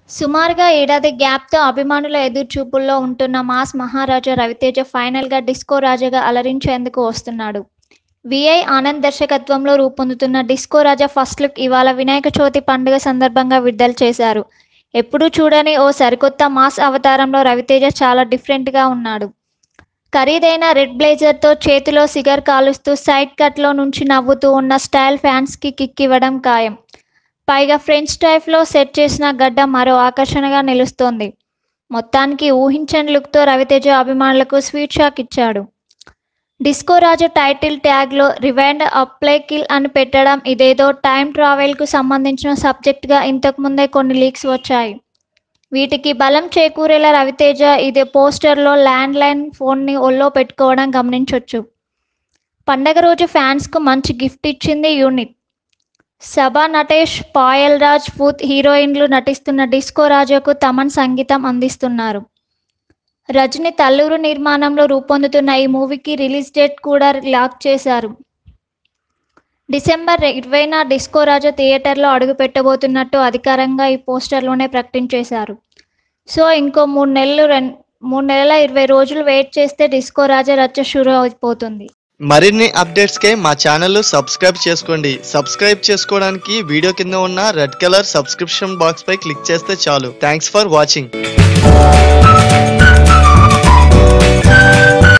సుమారుగా ఏడాది గ్యాప్తో అభిమానుల ఎదురుచూపుల్లో ఉంటున్న మాస్ మహారాజా రవితేజ ఫైనల్గా డిస్కో రాజాగా అలరించేందుకు వస్తున్నాడు విఐ ఆనంద్ దర్శకత్వంలో రూపొందుతున్న డిస్కో రాజా ఫస్ట్ లుక్ ఇవాళ వినాయక చవితి పండుగ సందర్భంగా విడుదల చేశారు ఎప్పుడూ చూడని ఓ సరికొత్త మాస్ అవతారంలో రవితేజ చాలా డిఫరెంట్గా ఉన్నాడు ఖరీదైన రెడ్ బ్లేజర్తో చేతిలో సిగర్ కాలుస్తూ సైడ్ కట్లో నుంచి నవ్వుతూ ఉన్న స్టైల్ ఫ్యాన్స్కి కిక్ ఇవ్వడం ఖాయం పైగా ఫ్రెంచ్ టైప్లో సెట్ చేసిన గడ్డ మరో ఆకర్షణగా నిలుస్తోంది మొత్తానికి ఊహించని లుక్తో రవితేజ అభిమానులకు స్వీట్ షాక్ ఇచ్చాడు డిస్కో రాజు టైటిల్ ట్యాగ్లో రివైండ్ అప్లై కిల్ అని పెట్టడం ఇదేదో టైం ట్రావెల్కు సంబంధించిన సబ్జెక్ట్గా ఇంతకుముందే కొన్ని లీక్స్ వచ్చాయి వీటికి బలం చేకూరేలా రవితేజ ఇది పోస్టర్లో ల్యాండ్ లైన్ ఫోన్ని ఒళ్ళో పెట్టుకోవడం గమనించవచ్చు పండగ రోజు ఫ్యాన్స్కు మంచి గిఫ్ట్ ఇచ్చింది యూనిట్ సభా నటేష్ పాయల్ రాజ్ పూత్ హీరోయిన్లు నటిస్తున్న డిస్కో రాజాకు తమన్ సంగీతం అందిస్తున్నారు రజని తల్లూరు నిర్మాణంలో రూపొందుతున్న ఈ మూవీకి రిలీజ్ డేట్ కూడా లాక్ చేశారు డిసెంబర్ ఇరవైన డిస్కో రాజా థియేటర్లో అడుగు పెట్టబోతున్నట్టు అధికారంగా ఈ పోస్టర్లోనే ప్రకటించేశారు సో ఇంకో మూడు నెలలు రెం మూడు నెలల ఇరవై రోజులు వెయిట్ చేస్తే డిస్కో రాజా రచ్చ షురు అయిపోతుంది మరిన్ని అప్డేట్స్కే మా ఛానల్ సబ్స్క్రైబ్ చేసుకోండి సబ్స్క్రైబ్ చేసుకోవడానికి వీడియో కింద ఉన్న రెడ్ కలర్ సబ్స్క్రిప్షన్ బాక్స్ పై క్లిక్ చేస్తే చాలు థ్యాంక్స్ ఫర్ వాచింగ్